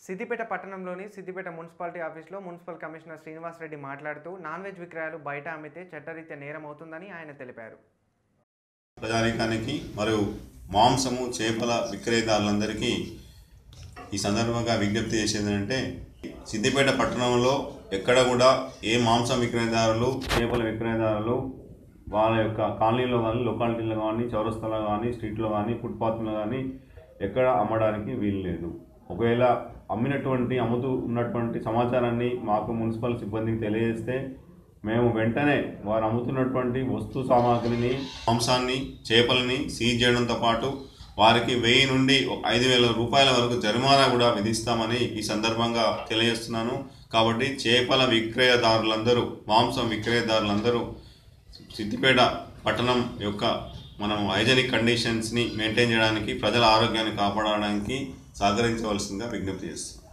సిద్దిపేట పట్టణంలోని సిద్దిపేట మున్సిపాలిటీ ఆఫీస్లో municipal commissioner Srinivas Reddy మాట్లాడుతూ నాన్ వెజ్ విక్రయాలు బయట అమ్మితే చట్టరీత్యా నేరం అవుతుందని ఆయన తెలిపారు ప్రజానీకానికి మరియు మాంసము చేపల విక్రయదారులందరికీ ఈ సందర్భంగా విజ్ఞప్తి చేసేది ఏంటంటే సిద్దిపేట పట్టణంలో ఎక్కడ కూడా ఏ మాంసం విక్రయదారులు చేపల విక్రయదారులు వాళ్ళ యొక్క కాలనీలో కానీ లొకాలిటీలో కానీ చౌరస్తాలో కానీ స్ట్రీట్లో కానీ ఫుట్పాత్లో కానీ ఎక్కడ అమ్మడానికి వీలు లేదు ఒకవేళ అమ్మినటువంటి అమ్ముతూ ఉన్నటువంటి సమాచారాన్ని మాకు మున్సిపల్ సిబ్బందికి తెలియజేస్తే మేము వెంటనే వారు అమ్ముతున్నటువంటి వస్తు సామాగ్రిని మాంసాన్ని చేపలని సీజ్ చేయడంతో పాటు వారికి వెయ్యి నుండి ఐదు వేల రూపాయల వరకు జరిమానా కూడా విధిస్తామని ఈ సందర్భంగా తెలియజేస్తున్నాను కాబట్టి చేపల విక్రయదారులందరూ మాంసం విక్రయదారులందరూ సిద్దిపేట పట్టణం యొక్క మనం హైజెనిక్ కండిషన్స్ని మెయింటైన్ చేయడానికి ప్రజల ఆరోగ్యాన్ని కాపాడడానికి సహకరించవలసిందిగా విజ్ఞప్తి చేస్తున్నాం